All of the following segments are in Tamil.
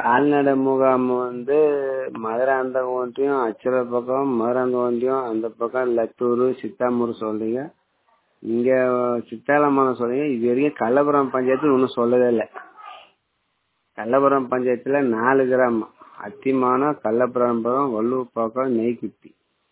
கால்நடை முகாம் வந்து மதுராந்த ஒன்றியம் அச்சுர பக்கம் மதுராந்த ஒன்றியம் அந்த பக்கம் லத்தூர் சித்தாமூர் சொல்றீங்க இங்க சித்தாலமான சொல்றீங்க இது வரைக்கும் கள்ளபுரம் பஞ்சாயத்து ஒன்றும் சொல்லவே இல்லை கள்ளபுரம் பஞ்சாயத்துல நாலு கிராமம் அத்திமானம் கள்ளபுரம் வள்ளூர் பக்கம் நெய்க்குப்பி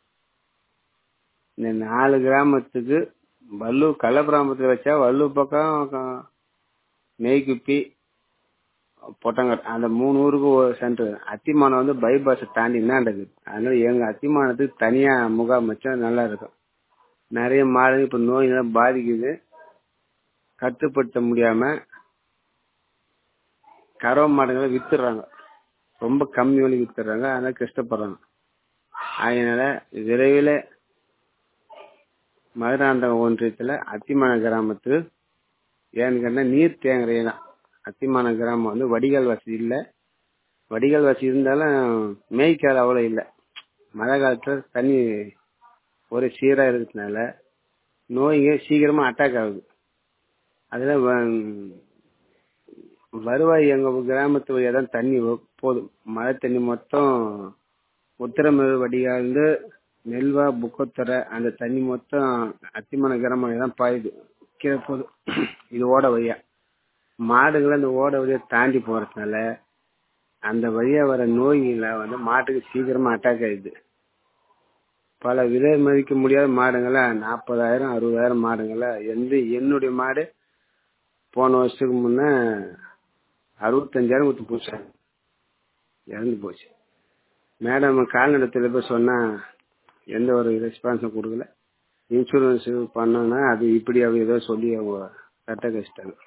இந்த நாலு கிராமத்துக்கு வள்ளூர் கள்ளபுராமத்தில் வச்சா வள்ளூர் பக்கம் நெய்க்குப்பி பொட்டங்காட் அந்த மூணு ஊருக்கு ஒரு சென்டர் அத்திமானம் வந்து பைபாஸ் தாண்டி என்னண்டது அதனால எங்க அத்திமானத்துக்கு தனியா முகாம் வச்சா நல்லா இருக்கும் நிறைய மாடு இப்ப நோயினால பாதிக்குது கட்டுப்படுத்த முடியாம கறவை மாடுகளை வித்துடுறாங்க ரொம்ப கம்மி விலை வித்துடுறாங்க அதனால கஷ்டப்படுறாங்க அதனால விரைவில் மதுராந்தகம் ஒன்றியத்துல அத்திமான கிராமத்துக்கு ஏன்னு கேட்டா நீர் தேங்குற இடம் அத்திமான கிராமம் வந்து வடிகால் வசதி இல்லை வடிகால் வசதி இருந்தாலும் மேய்க்கால் அவ்வளோ இல்லை மழை காலத்துல தண்ணி ஒரே சீரா இருக்கிறதுனால நோய்ங்க சீக்கிரமா அட்டாக் ஆகுது அதுல வருவாய் எங்க கிராமத்து வழியா தான் தண்ணி போதும் மழை தண்ணி மொத்தம் உத்திரமேறு வடிகால் நெல்வா புக்கத்துறை அந்த தண்ணி மொத்தம் அத்திமான கிராமம் தான் பாயுது கீழே போகுது இது ஓட வழியா மாடுகள் அந்த ஓட வழியா தாண்டி போறதுனால அந்த வழியா வர நோய்களை வந்து மாட்டுக்கு சீக்கிரமா அட்டாக் ஆயிடுது பல விலை மதிக்க முடியாத மாடுங்களை நாற்பதாயிரம் அறுபதாயிரம் மாடுங்களை எந்த என்னுடைய மாடு போன வருஷத்துக்கு முன்ன அறுபத்தஞ்சாயிரம் கொடுத்து போச்சு இறந்து போச்சு மேடம் கால்நடத்தில் போய் சொன்னா எந்த ஒரு ரெஸ்பான்ஸும் கொடுக்கல இன்சூரன்ஸ் பண்ணோன்னா அது இப்படி அப்படி ஏதோ சொல்லி அவங்க கட்ட கஷ்டம்